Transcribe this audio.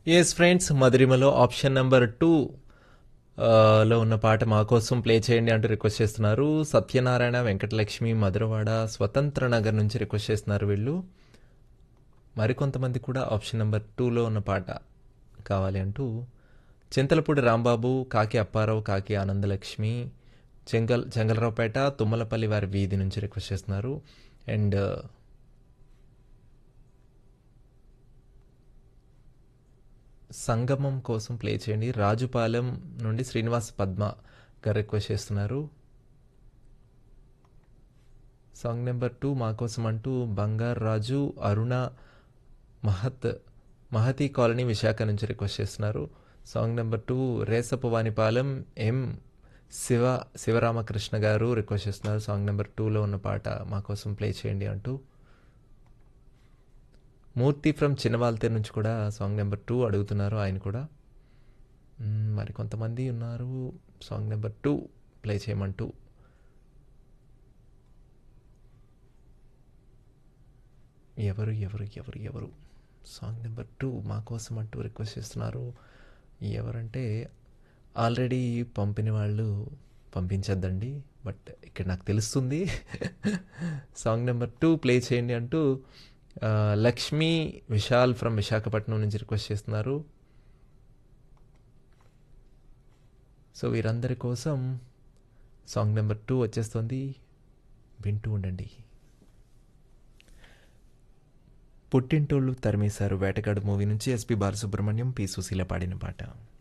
yes friends మధురిమలో option number two లో ఉన్న పాట మా కోసం ప్లే చేయండి అంటూ రిక్వెస్ట్ చేస్తున్నారు సత్యనారాయణ వెంకటలక్ష్మి మధురవాడ స్వతంత్ర నగర్ నుంచి రిక్వెస్ట్ చేస్తున్నారు వీళ్ళు మరికొంతమంది కూడా ఆప్షన్ నెంబర్ టూలో ఉన్న పాట కావాలి అంటూ చింతలపూడి రాంబాబు కాకి అప్పారావు కాకి ఆనందలక్ష్మి చెంగల్ చెంగలరావుపేట తుమ్మలపల్లి వారి వీధి నుంచి రిక్వెస్ట్ చేస్తున్నారు అండ్ సంగమం కోసం ప్లే చేయండి రాజుపాలెం నుండి శ్రీనివాస్ పద్మ గారు రిక్వెస్ట్ చేస్తున్నారు సాంగ్ నెంబర్ టూ మా కోసం అంటూ బంగారు రాజు అరుణ మహత్ మహతి కాలనీ విశాఖ నుంచి రిక్వెస్ట్ చేస్తున్నారు song number two Resapu Vanipalem M Siva Sivaramakrishna garu request చేస్తున్నారు సాంగ్ నెంబర్ టూలో ఉన్న పాట మా కోసం ప్లే చేయండి అంటూ మూర్తి ఫ్రమ్ చిన్నవాల్తేర్ నుంచి కూడా సాంగ్ నెంబర్ టూ అడుగుతున్నారు ఆయన కూడా మ్మ్, మరి కొంతమంది ఉన్నారు సాంగ్ నెంబర్ టూ ప్లే చేయమంటూ ఎవరు ఎవరు ఎవరు ఎవరు సాంగ్ నెంబర్ టూ మా కోసం అంటూ రిక్వెస్ట్ చేస్తున్నారు ఎవరంటే ఆల్రెడీ పంపిన వాళ్ళు పంపించద్దండి బట్ ఇక్కడ నాకు తెలుస్తుంది సాంగ్ నెంబర్ టూ ప్లే చేయండి అంటూ ఆ, లక్ష్మీ విశాల్ ఫ్రమ్ విశాఖపట్నం నుంచి రిక్వెస్ట్ చేస్తున్నారు సో వీరందరి కోసం సాంగ్ నెంబర్ టూ వచ్చేస్తుంది వింటూ ఉండండి పుట్టింటోళ్ళు తరిమేశారు వేటగాడు మూవీ నుంచి ఎస్పి బాలసుబ్రహ్మణ్యం పి సుశీల పాడిన పాట